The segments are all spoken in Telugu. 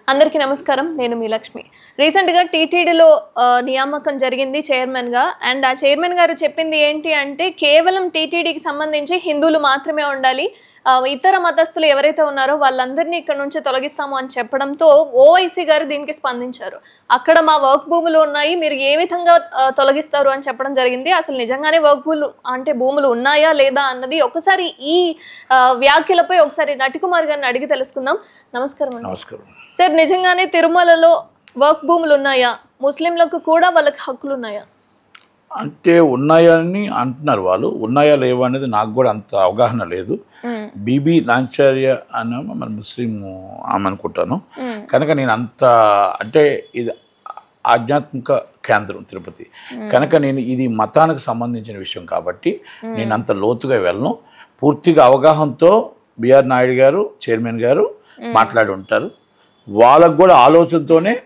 అందరికీ నమస్కారం నేను మీ లక్ష్మి రీసెంట్గా టీటీడీలో నియామకం జరిగింది చైర్మన్గా అండ్ ఆ చైర్మన్ గారు చెప్పింది ఏంటి అంటే కేవలం టీటీడీకి సంబంధించి హిందువులు మాత్రమే ఉండాలి ఆ, ఇతర మతస్థులు ఎవరైతే ఉన్నారో వాళ్ళందరినీ ఇక్కడ నుంచి తొలగిస్తాము అని చెప్పడంతో ఓవైసీ గారు దీనికి స్పందించారు అక్కడ మా వర్క్ భూములు ఉన్నాయి మీరు ఏ విధంగా ఆ, తొలగిస్తారు అని చెప్పడం జరిగింది అసలు నిజంగానే వర్క్ భూములు అంటే భూములు ఉన్నాయా లేదా అన్నది ఒకసారి ఈ ఆ, వ్యాఖ్యలపై ఒకసారి నటికుమార్ గారిని అడిగి తెలుసుకుందాం నమస్కారం అండి నమస్కారం సార్ నిజంగానే తిరుమలలో వర్క్ భూములు ఉన్నాయా ముస్లింలకు కూడా వాళ్ళకి హక్కులు ఉన్నాయా అంటే ఉన్నాయని అంటున్నారు వాళ్ళు ఉన్నాయా లేవా అనేది నాకు కూడా అంత అవగాహన లేదు మ్మ్. బీబీ నాంచార్య అన్న మన ముస్లిం ఆమె అనుకుంటాను మ్మ్. కనుక నేను అంత అంటే ఇది ఆధ్యాత్మిక కేంద్రం తిరుపతి కనుక నేను ఇది మతానికి సంబంధించిన విషయం కాబట్టి నేను అంత లోతుగా వెళ్ళను పూర్తిగా అవగాహనతో బిఆర్ నాయుడు గారు చైర్మన్ గారు మాట్లాడి ఉంటారు వాళ్ళకు కూడా ఆలోచనతోనే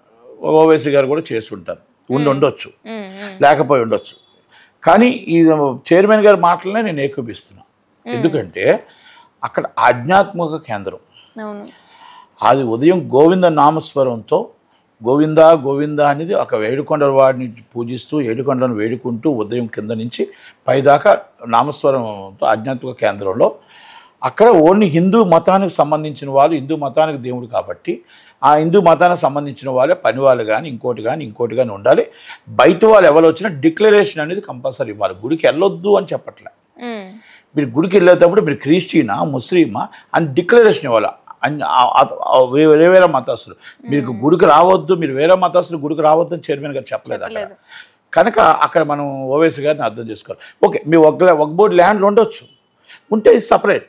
ఓవైసీ గారు కూడా చేసి ఉంటారు ఉండి ఉండొచ్చు మ్మ్. మ్మ్. లేకపోయి ఉండొచ్చు కానీ ఈ చైర్మన్ గారి మాటలనే నేను ఏకూపిస్తున్నా ఎందుకంటే అక్కడ ఆధ్యాత్మిక కేంద్రం అవును అది ఉదయం గోవింద నామస్వరంతో గోవింద గోవింద అనేది ఒక వేడుకొండల వాడిని పూజిస్తూ ఏడుకొండలను వేడుకుంటూ ఉదయం కింద నుంచి పైదాకా నామస్వరంతో ఆధ్యాత్మిక కేంద్రంలో అక్కడ ఓన్లీ హిందూ మతానికి సంబంధించిన వాళ్ళు హిందూ మతానికి దేవుడు కాబట్టి ఆ హిందూ మతానికి సంబంధించిన వాళ్ళే పని వాళ్ళు కానీ ఇంకోటి కానీ ఇంకోటి కానీ ఉండాలి బయట వాళ్ళు ఎవరు వచ్చినా డిక్లరేషన్ అనేది కంపల్సరీ ఇవ్వాలి గుడికి వెళ్ళొద్దు అని చెప్పట్లే మ్మ్. మీరు గుడికి వెళ్ళేటప్పుడు మీరు క్రిస్టియనా ముస్లిమా అని డిక్లరేషన్ ఇవ్వాలి అన్ని ఆ- ఆ- ఆ వేరే వేరే మతస్థులు మీకు గుడికి రావద్దు మీరు వేరే మతస్థులు గుడికి రావద్దు అని చైర్మన్ గారు చెప్పలేదు అక్కడ చెప్పలేదు. కనుక అక్కడ మనం ఓవైసీ గారిని అర్థం చేసుకోవాలి ఓకే మీ ఒక ఒక బోర్డు ల్యాండ్లు ఉండొచ్చు ఉంటే ఇది సపరేట్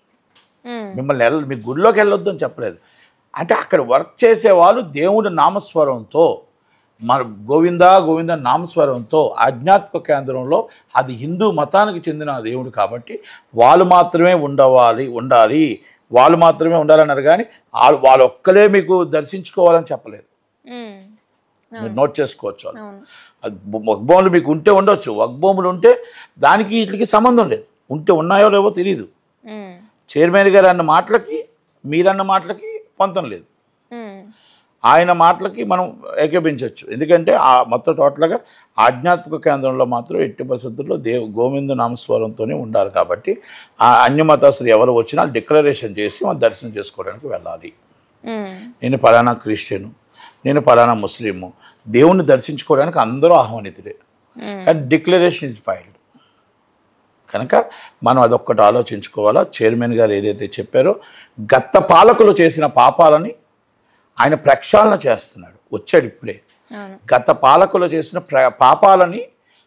మ్మ్. మిమ్మల్ని వెళ్ళ మీ గుడిలోకి వెళ్ళొద్దు అని చెప్పలేదు అంటే అక్కడ వర్క్ చేసే వాళ్ళు దేవుడి నామస్వరంతో మన గోవింద గోవింద నామస్వరంతో ఆధ్యాత్మిక కేంద్రంలో అది హిందూ మతానికి చెందిన దేవుడు కాబట్టి వాళ్ళు మాత్రమే ఉండవాలి ఉండాలి వాళ్ళు మాత్రమే ఉండాలన్నారు కానీ వాళ్ళు వాళ్ళు ఒక్కలే మీకు దర్శించుకోవాలని చెప్పలేదు మ్మ్. మీరు నోట్ చేసుకోవచ్చు వాళ్ళు. అవును అది వగ్భూములు మీకు ఉంటే ఉండొచ్చు వగ్భూములు ఉంటే దానికి వీటికి సంబంధం లేదు ఉంటే ఉన్నాయో లేవో తెలియదు మ్మ్. చైర్మన్ గారు అన్న మాటలకి మీరన్న మాటలకి పొంతం లేదు మ్మ్. ఆయన మాటలకి మనం ఏకీపించవచ్చు ఎందుకంటే ఆ మొత్తం టోటల్గా ఆధ్యాత్మిక కేంద్రంలో మాత్రం ఎట్టి పరిస్థితుల్లో దేవ్ గోవింద నామస్వరంతోనే ఉండాలి కాబట్టి ఆ అన్య మతస్థులు ఎవరు వచ్చినా డిక్లరేషన్ చేసి మనం దర్శనం చేసుకోవడానికి వెళ్ళాలి మ్మ్. నేను పలానా క్రిస్టియను నేను పలానా ముస్లిము దేవుణ్ణి దర్శించుకోవడానికి అందరూ ఆహ్వానితుడే మ్మ్. కానీ డిక్లరేషన్ ఇస్ ఫైల్డ్ కనుక మనం అదొక్కటి ఆలోచించుకోవాలా చైర్మన్ గారు ఏదైతే చెప్పారో గత పాలకులు చేసిన పాపాలని ఆయన ప్రక్షాళన చేస్తున్నాడు వచ్చాడు ఇప్పుడే అవును గత పాలకులు చేసిన ప్ర పాపాలని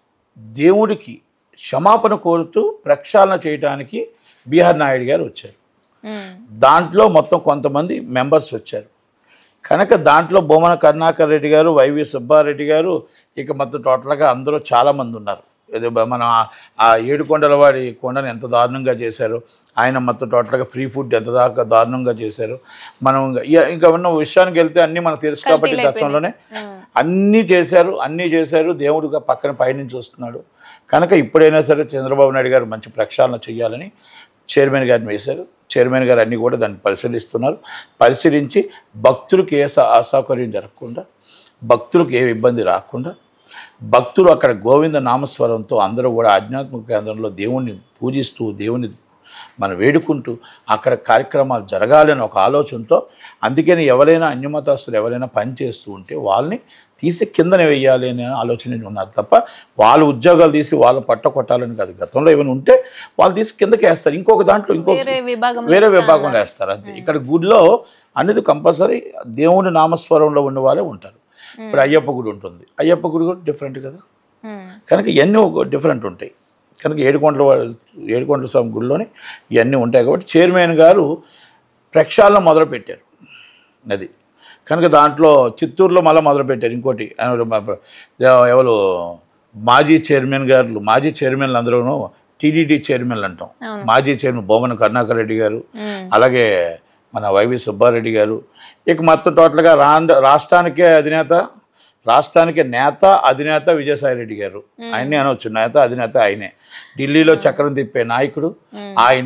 దేవుడికి క్షమాపణ కోరుతూ ప్రక్షాళన చేయడానికి బీహార్ నాయుడు గారు వచ్చారు మ్మ్. దాంట్లో మొత్తం కొంతమంది మెంబర్స్ వచ్చారు కనుక దాంట్లో బొమ్మన కరుణాకర్ రెడ్డి గారు వైవి సుబ్బారెడ్డి గారు ఇక మొత్తం టోటల్గా అందరూ చాలామంది ఉన్నారు ఏదో బ- మనం ఆ- ఆ ఏడుకొండల వాడి కొండను ఎంత దారుణంగా చేశారు ఆయన మొత్తం టోటల్గా ఫ్రీ ఫుడ్ ఎంత దాకా దారుణంగా చేశారు మనం ఇక- ఇంకా ఉన్న విషయానికి వెళ్తే అన్నీ మనకు తెలుసు కాబట్టి కల్తీలు గతంలోనే మ్మ్. అన్నీ చేశారు అన్నీ చేశారు దేవుడుగా పక్కన పైనుంచి వస్తున్నాడు కనుక ఇప్పుడైనా సరే చంద్రబాబు నాయుడు గారు మంచి ప్రక్షాళన చేయాలని చైర్మన్ గారిని వేశారు చైర్మన్ గారు అన్నీ కూడా దాన్ని పరిశీలిస్తున్నారు పరిశీలించి భక్తులకు ఏ స- అసౌకర్యం జరగకుండా భక్తులకు ఏ ఇబ్బంది రాకుండా భక్తులు అక్కడ గోవింద నామస్వరంతో అందరూ కూడా ఆధ్యాత్మిక కేంద్రంలో దేవుణ్ణి పూజిస్తూ దేవుని మనం వేడుకుంటూ అక్కడ కార్యక్రమాలు జరగాలని ఒక ఆలోచనతో అందుకని ఎవరైనా అన్యమతస్తులు ఎవరైనా పని చేస్తూ ఉంటే వాళ్ళని తీసి కిందన వేయాలి అనే ఆలోచన ఉన్నారు తప్ప వాళ్ళు ఉద్యోగాలు తీసి వాళ్ళు పట్ట కొట్టాలని కాదు గతంలో ఏమైనా ఉంటే వాళ్ళు తీసి కిందకి వేస్తారు ఇంకొక దాంట్లో ఇంకొక వేరే విభాగం వేరే విభాగంలో వేస్తారు అంతే ఇక్కడ గుడిలో అనేది కంపల్సరీ దేవుని నామస్వరంలో ఉన్న వాళ్ళే ఉంటారు ఇప్పుడు అయ్యప్ప గుడి ఉంటుంది అయ్యప్ప గుడి కూడా డిఫరెంట్ కదా మ్మ్. కనుక ఇవన్నీ ఒక డిఫరెంట్ ఉంటాయి కనుక ఏడుకొండల వా- ఏడుకొండల స్వామి గుడిలోనే ఇవన్నీ ఉంటాయి కాబట్టి చైర్మన్ గారు ప్రక్షాళన మొదలుపెట్టారు అది కనుక దాంట్లో చిత్తూరులో మళ్ళీ మొదలుపెట్టారు ఇంకోటి ఎవరు మా- ఎవరు మాజీ చైర్మన్ గారు మాజీ చైర్మన్లు అందరూ టీడీడీ చైర్మన్లు అంటాం అవును. మాజీ చైర్మన్ బొమ్మన కరుణాకర్ రెడ్డి గారు మ్మ్. అలాగే మన వైవి సుబ్బారెడ్డి గారు ఇక మొత్తం టోటల్గా రాండ రాష్ట్రానికే అధినేత రాష్ట్రానికి నేత అధినేత విజయసాయి రెడ్డి గారు ఆయన్ని అనవచ్చు నేత అధినేత ఆయనే ఢిల్లీలో చక్రం తిప్పే నాయకుడు ఆయన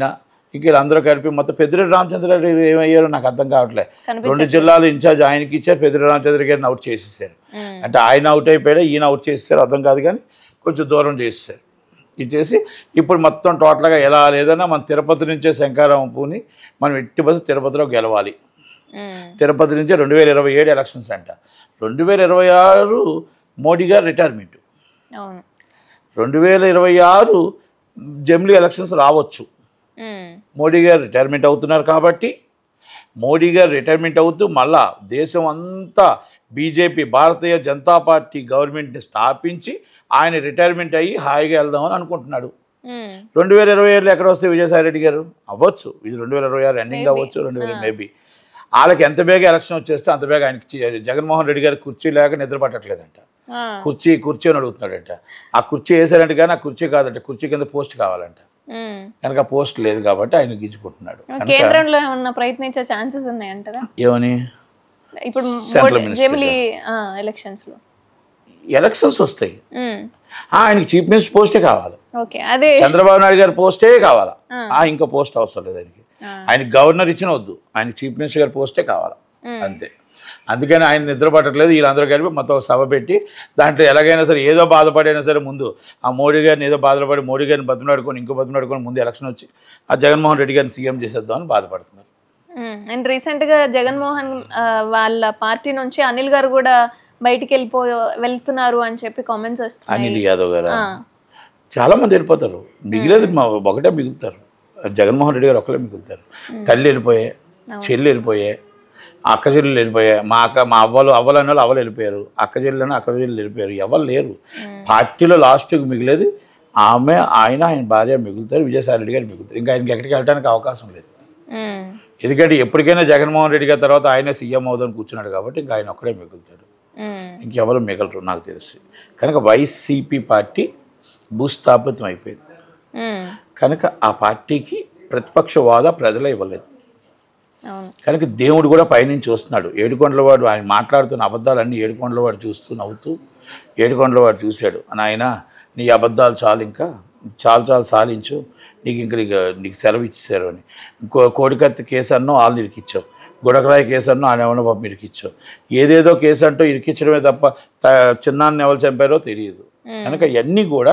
ఇంక వీళ్ళందరూ కలిపి మొత్తం పెద్దిరెడ్డి రామచంద్రారెడ్డి ఏమయ్యారో నాకు అర్థం కావట్లేదు కనిపించ రెండు జిల్లాలు ఇన్ఛార్జ్ ఆయనకి ఇచ్చారు పెద్దిరెడ్డి రామచంద్ర గారిని అవుట్ చేసేసారు ఉమ్, అంటే ఆయన అవుట్ అయిపోయాడు ఈయన అవుట్ చేసేసారు అర్థం కాదు కానీ కొంచెం దూరం చేసేసారు ఇచ్చేసి ఇప్పుడు మొత్తం టోటల్గా ఎలా లేదన్నా మన తిరుపతి నుంచే శంకారావం పూని మనం ఎట్టి బస్సు తిరుపతిలో గెలవాలి ఉమ్, తిరుపతి నుంచే రెండు వేల ఇరవై ఏడు ఎలక్షన్స్ అంట రెండు వేల ఇరవై ఆరు మోడీ గారు రిటైర్మెంట్ అవును రెండు వేల ఇరవై ఆరు జమిలీ ఎలక్షన్స్ రావచ్చు ఉమ్, మోడీ గారు రిటైర్మెంట్ అవుతున్నారు కాబట్టి మోడీ గారు రిటైర్మెంట్ అవుతూ మళ్ళా దేశం అంతా బీజేపీ భారతీయ జనతా పార్టీ గవర్నమెంట్ని స్థాపించి ఆయన రిటైర్మెంట్ అయ్యి హాయిగా వెళ్దామని అనుకుంటున్నాడు ఉమ్, రెండు వేల ఇరవై ఏడులో ఎక్కడ వస్తే విజయసాయి రెడ్డి గారు అవ్వచ్చు ఇది రెండు వేల ఇరవై ఆరు ఎండింగ్ Maybe. అవ్వచ్చు రెండు వేల మేబీ వాళ్ళకి ఎంత బేగా ఎలక్షన్ వచ్చేస్తే అంత బేగా ఆయనకి చి- జగన్మోహన్ రెడ్డి గారికి కుర్చీ లేక నిద్ర పట్టట్లేదంట ఆ, కుర్చీ కుర్చీ అని అడుగుతున్నాడంట ఆ కుర్చీ వేసారంటే కానీ ఆ కుర్చీ కాదంట కుర్చీ కింద పోస్ట్ కావాలంట ఉమ్. కనుక పోస్ట్ లేదు కాబట్టి ఆయన గింజుకుంటున్నాడు కనుక కేంద్రంలో ఏమన్నా ప్రయత్నించే ఛాన్సెస్ ఉన్నాయంటారా ఏమని ఇప్పుడు Central మోడీ- Ministry జమిలీ ఎలక్షన్స్ లో ఎలక్షన్స్ వస్తాయి ఉమ్, ఆ, ఆయనకి చీఫ్ మినిస్టర్ పోస్టే కావాలి ఓకే అదే చంద్రబాబు నాయుడు గారి పోస్టే కావాలా ఆ. ఆ, ఇంకో పోస్ట్ అవసరం లేదు ఆయనకి ఆ. ఆయన గవర్నర్ ఇచ్చిన వద్దు ఆయన చీఫ్ మినిస్టర్ గారి పోస్టే కావాలా ఉమ్, అంతే అందుకని ఆయన నిద్ర పట్టట్లేదు వీళ్ళందరూ కలిపి మొత్తం ఒక సభ పెట్టి దాంట్లో ఎలాగైనా సరే ఏదో బాధపడైనా సరే ముందు ఆ మోడీ గారిని ఏదో బాధపడి మోడీ గారిని బతిమలాడుకొని ఇంకో బతిమలాడుకొని ముందు ఎలక్షన్ వచ్చి ఆ జగన్మోహన్ రెడ్డి గారిని సీఎం చేసేద్దామని బాధపడుతున్నారు ఉమ్, అండ్ రీసెంట్ గా జగన్మోహన్ ఆ, వాళ్ళ పార్టీ నుంచి అనిల్ గారు కూడా బయటికి వెళ్ళిపో వెళ్తున్నారు అని చెప్పి కామెంట్స్ వస్తున్నాయి అనిల్ యాదవ్ గారు ఆ, చాలా మంది వెళ్ళిపోతారు మిగిలేదు మా ఒకటే మిగులుతారు జగన్మోహన్ రెడ్డి గారు ఒకరే మిగులుతారు తల్లి వెళ్ళిపోయే చెల్లి వెళ్ళిపోయే అక్క చెల్లెలు వెళ్ళిపోయాయి మా అక్క మా అవ్వలు అవ్వలు అన్న వాళ్ళు అవ్వలు వెళ్ళిపోయారు అక్క చెల్లెలు అక్క చెల్లెలు వెళ్ళిపోయారు ఎవరు లేరు పార్టీలో లాస్ట్కి మిగిలేదు ఆమె ఆయన ఆయన భార్య మిగులుతారు విజయసాయి రెడ్డి గారు మిగులుతారు ఇంకా ఆయనకి ఎక్కడికి వెళ్ళడానికి అవకాశం లేదు ఉమ్, ఎందుకంటే ఎప్పటికైనా జగన్మోహన్ రెడ్డి గారి తర్వాత ఆయనే సీఎం అవుదని కూర్చున్నాడు కాబట్టి ఇంకా ఆయన ఒక్కడే మిగులుతాడు ఉమ్, ఇంకెవరు మిగలరు నాకు తెలిసి కనుక వైసీపీ పార్టీ భూస్థాపితం అయిపోయింది ఉమ్, కనుక ఆ పార్టీకి ప్రతిపక్ష హోదా ప్రజలే ఇవ్వలేదు అవును కనుక దేవుడు కూడా పైనుంచి చూస్తున్నాడు ఏడుకొండల వాడు ఆయన మాట్లాడుతున్న అబద్ధాలన్నీ ఏడుకొండల వాడు చూస్తూ నవ్వుతూ ఏడుకొండల వాడు చూశాడు నాయన నీ అబద్ధాలు చాలు ఇంకా చాలు చాలు సాధించు నీకు ఇంక నీకు నీకు సెలవు ఇచ్చేసారు అని ఇంకో కోడికత్తి కేసు అన్నో వాళ్ళు ఇరికిచ్చావు గుడకరాయి కేసు అన్నో ఆయన ఏమన్నా పాపం ఇరికిచ్చావు ఏదేదో కేసు అంటూ ఇరికించడమే తప్ప త- చిన్నాన్ని ఎవరు చంపారో తెలియదు కనుక ఇవన్నీ కూడా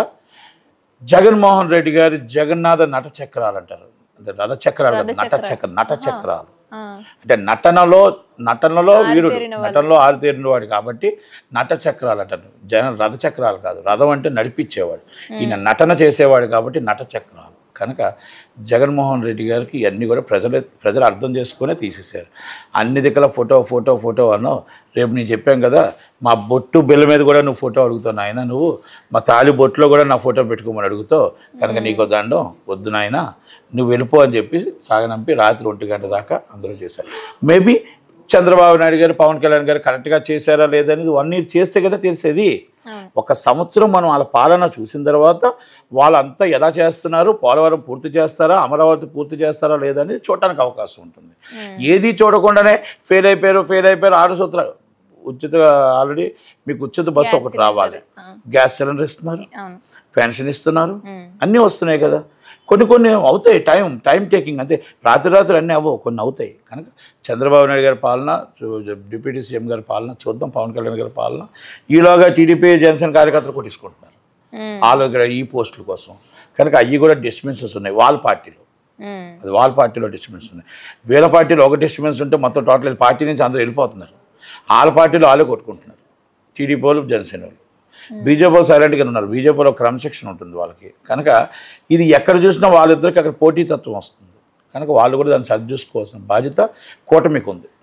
జగన్మోహన్ రెడ్డి గారి జగన్నాథ నట చక్రాలు అంటారు అంటే రథ చక్రాలు కాదు, నట చక్ర నట చక్రాలు ఆ, అంటే నటనలో నటనలో వీరుడు ఆరితేరిన నటనలో ఆరితేరిన వాడు కాబట్టి నట చక్రాలు అంటారు జన రథ చక్రాలు కాదు రథం అంటే నడిపించేవాడు ఈయన నటన చేసేవాడు కాబట్టి నట చక్రాలు కనుక జగన్మోహన్ రెడ్డి గారికి ఇవన్నీ కూడా ప్రజలు ప్రజలు అర్థం చేసుకునే తీసేశారు అన్ని దిక్కుల ఫోటో ఫోటో ఫోటో అన్నావు రేపు నేను చెప్పాను కదా మా బొట్టు బిల్ల మీద కూడా నువ్వు ఫోటో అడుగుతావు నాయన నువ్వు మా తాళి బొట్టులో కూడా నా ఫోటో పెట్టుకోమని అడుగుతావు కనుక నీకో దండం వద్దు నాయన నువ్వు వెళ్ళిపో అని చెప్పి సాగనంపి రాత్రి ఒంటి గంట దాకా అందరూ చేశారు మేబీ చంద్రబాబు నాయుడు గారు పవన్ కళ్యాణ్ గారు కరెక్ట్గా చేశారా లేదనేది వన్ ఇయర్ చేస్తే కదా తెలిసేది అవును ఒక సంవత్సరం మనం వాళ్ళ పాలన చూసిన తర్వాత వాళ్ళంతా ఎలా చేస్తున్నారు పోలవరం పూర్తి చేస్తారా అమరావతి పూర్తి చేస్తారా లేదనేది చూడటానికి అవకాశం ఉంటుంది ఏది చూడకుండానే ఫెయిల్ అయిపోయారు ఫెయిల్ అయిపోయారు ఆరు సూత్రాలు ఉచిత ఆల్రెడీ మీకు ఉచిత బస్సు Gas ఒకటి రావాలి cylinder. ఆ, గ్యాస్ సిలిండర్ ఇస్తున్నారు అవును పెన్షన్ ఇస్తున్నారు ఉమ్, అన్నీ వస్తున్నాయి కదా కొన్ని కొన్ని అవుతాయి టైం టైం టేకింగ్ అంతే రాత్రి రాత్రి అన్నీ అవ్వవు కొన్ని అవుతాయి కనుక చంద్రబాబు నాయుడు గారి పాలన చూ- డిప్యూటీ సీఎం గారి పాలన చూద్దాం పవన్ కళ్యాణ్ గారి పాలన ఈలోగా టీడీపీ జనసేన కార్యకర్తలు కొట్టించుకుంటున్నారు ఉమ్, వాళ్ళు ఇక్కడ ఈ పోస్టుల కోసం కనుక అవి కూడా డిస్టర్బెన్సెస్ ఉన్నాయి వాళ్ళ పార్టీలో ఉమ్, అది వాళ్ళ పార్టీలో డిస్టర్బెన్స్ ఉన్నాయి వీళ్ళ పార్టీలో ఒక డిస్టర్బెన్స్ ఉంటే మొత్తం టోటల్ పార్టీ నుంచి అందరూ వెళ్ళిపోతున్నారు వాళ్ళ పార్టీలో వాళ్ళే కొట్టుకుంటున్నారు టీడీపీ వాళ్ళు జనసేన వాళ్ళు బీజేపీ వాళ్ళు సైలెంట్గా ఉన్నారు బీజేపీలో క్రమశిక్షణ ఉంటుంది వాళ్ళకి కనుక ఇది ఎక్కడ చూసినా వాళ్ళిద్దరికి అక్కడ పోటీతత్వం వస్తుంది కనుక వాళ్ళు కూడా దాన్ని సరి చూసుకోవాల్సిన బాధ్యత కూటమికి ఉంది